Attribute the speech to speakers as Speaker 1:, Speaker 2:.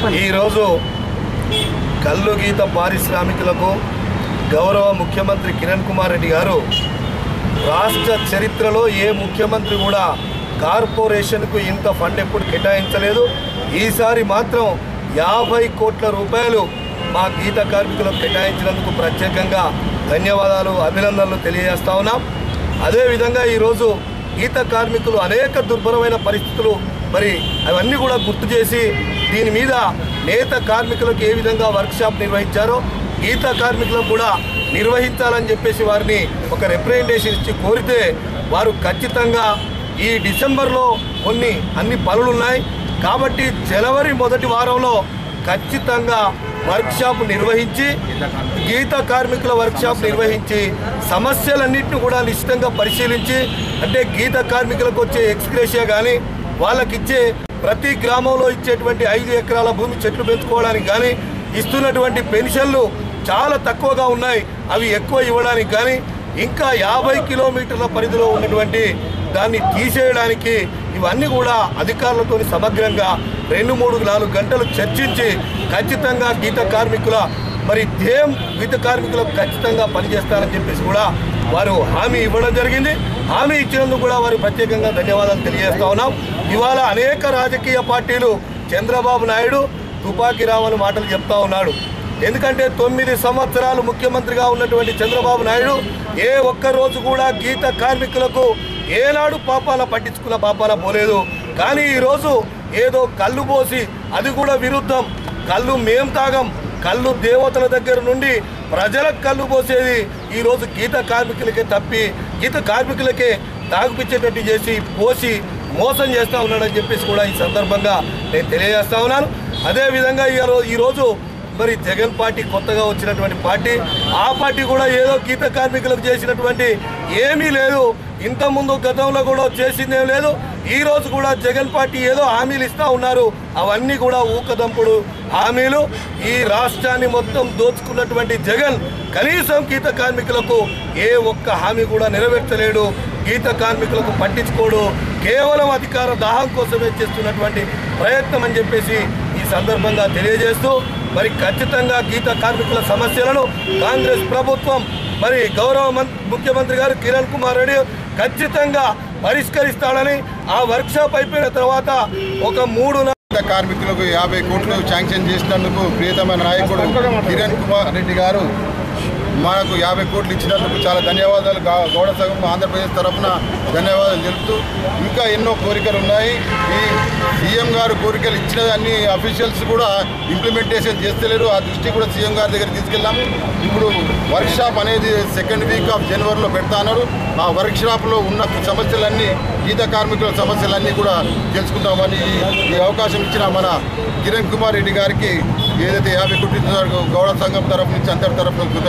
Speaker 1: ఈరోజు కల్లు గీత పారిశ్రామికులకు గౌరవ ముఖ్యమంత్రి కిరణ్ కుమార్ రెడ్డి గారు రాష్ట్ర చరిత్రలో ఏ ముఖ్యమంత్రి కూడా కార్పొరేషన్కు ఇంత ఫండ్ ఎప్పుడు కేటాయించలేదు ఈసారి మాత్రం యాభై కోట్ల రూపాయలు మా గీత కార్మికులకు కేటాయించినందుకు ప్రత్యేకంగా ధన్యవాదాలు అభినందనలు తెలియజేస్తా ఉన్నాం అదేవిధంగా ఈరోజు గీత కార్మికులు అనేక దుర్భరమైన పరిస్థితులు మరి అవన్నీ కూడా గుర్తు చేసి దీని మీద నేత కార్మికులకు ఏ విధంగా వర్క్షాప్ నిర్వహించారో గీత కార్మికులకు కూడా నిర్వహించాలని చెప్పేసి వారిని ఒక రిప్రజెంటేషన్ ఇచ్చి కోరితే వారు ఖచ్చితంగా ఈ డిసెంబర్లో కొన్ని అన్ని పనులు ఉన్నాయి కాబట్టి జనవరి మొదటి వారంలో ఖచ్చితంగా వర్క్షాప్ నిర్వహించి గీత కార్మికుల వర్క్షాప్ నిర్వహించి సమస్యలన్నింటినీ కూడా నిశ్చితంగా పరిశీలించి అంటే గీత కార్మికులకు వచ్చే ఎక్స్గ్రేషియా కానీ వాళ్ళకి ఇచ్చే ప్రతి గ్రామంలో ఇచ్చేటువంటి ఐదు ఎకరాల భూమి చెట్లు పెంచుకోవడానికి కానీ ఇస్తున్నటువంటి పెన్షన్లు చాలా తక్కువగా ఉన్నాయి అవి ఎక్కువ ఇవ్వడానికి కానీ ఇంకా యాభై కిలోమీటర్ల పరిధిలో ఉన్నటువంటి దాన్ని తీసేయడానికి ఇవన్నీ కూడా అధికారులతో సమగ్రంగా రెండు మూడు నాలుగు గంటలు చర్చించి ఖచ్చితంగా గీత కార్మికుల మరి ధ్యేయం గీత కార్మికులకు ఖచ్చితంగా పనిచేస్తారని చెప్పేసి కూడా వారు హామీ ఇవ్వడం జరిగింది హామీ ఇచ్చినందుకు కూడా వారు ప్రత్యేకంగా ధన్యవాదాలు తెలియజేస్తా ఉన్నాం ఇవాళ అనేక రాజకీయ పార్టీలు చంద్రబాబు నాయుడు తుపాకీ రావని మాటలు చెప్తా ఉన్నాడు ఎందుకంటే తొమ్మిది సంవత్సరాలు ముఖ్యమంత్రిగా ఉన్నటువంటి చంద్రబాబు నాయుడు ఏ ఒక్క రోజు కూడా గీత కార్మికులకు ఏనాడు పాపాల పట్టించుకున్న పాపాల పోలేదు కానీ ఈరోజు ఏదో కళ్ళు పోసి అది కూడా విరుద్ధం కళ్ళు మేం తాగం కళ్ళు దేవతల దగ్గర నుండి ప్రజలకు కళ్ళు పోసేది ఈరోజు గీత కార్మికులకే తప్పి గీత కార్మికులకే తాగుపిచ్చేటట్టు చేసి పోసి మోసం చేస్తూ ఉన్నాడని చెప్పేసి కూడా ఈ సందర్భంగా నేను తెలియజేస్తా ఉన్నాను అదేవిధంగా ఈరో- ఈరోజు మరి జగన్ పార్టీ కొత్తగా వచ్చినటువంటి పార్టీ ఆ పార్టీ కూడా ఏదో గీత కార్మికులకు చేసినటువంటి ఏమీ లేదు ఇంతకుముందు గతంలో కూడా చేసిందేం లేదు ఈ రోజు కూడా జగన్ పార్టీ ఏదో హామీలు ఇస్తా ఉన్నారు అవన్నీ కూడా ఊకదంపుడు హామీలు ఈ రాష్ట్రాన్ని మొత్తం దోచుకున్నటువంటి జగన్ కనీసం గీత కార్మికులకు ఏ ఒక్క హామీ కూడా నెరవేర్చలేడు గీత కార్మికులకు పట్టించుకోడు కేవలం అధికార దాహం కోసమే చేస్తున్నటువంటి ప్రయత్నం అని చెప్పేసి ఈ సందర్భంగా తెలియజేస్తూ మరి ఖచ్చితంగా గీత కార్మికుల సమస్యలను కాంగ్రెస్ ప్రభుత్వం మరి గౌరవ మం- ముఖ్యమంత్రి గారు కిరణ్ కుమార్ రెడ్డి ఖచ్చితంగా పరిష్కరిస్తాడని ఆ వర్క్షాప్ అయిపోయిన తర్వాత ఒక మూడు నె-
Speaker 2: గీత కార్మికులకు యాభై కోట్లు శాంక్షన్ చేసినందుకు ప్రియతమ నాయకుడు కిరణ్ కుమార్ రెడ్డి గారు మనకు యాభై కోట్లు ఇచ్చినందుకు చాలా ధన్యవాదాలు గా- గౌడ సంఘం ఆంధ్రప్రదేశ్ తరఫున ధన్యవాదాలు తెలుపుతూ ఇంకా ఎన్నో కోరికలు ఉన్నాయి ఈ సీఎం గారు కోరికలు ఇచ్చిన అన్ని అఫీషియల్స్ కూడా ఇంప్లిమెంటేషన్ చేస్తలేరు ఆ దృష్టి కూడా సీఎం గారి దగ్గర తీసుకెళ్ళాము ఇప్పుడు వర్క్ షాప్ అనేది సెకండ్ వీక్ ఆఫ్ జనవరిలో పెడతాన్నారు ఆ వర్క్ షాప్లో ఉన్న సమస్యలన్నీ గీత కార్మికుల సమస్యలన్నీ కూడా తెలుసుకుంటామని ఈ- ఈ అవకాశం ఇచ్చిన మన కిరణ్ కుమార్ రెడ్డి గారికి ఏదైతే యాభై కోట్ల గౌడ సంఘం తరఫు నుంచి అందరి తరఫున కృతజ్ఞతలు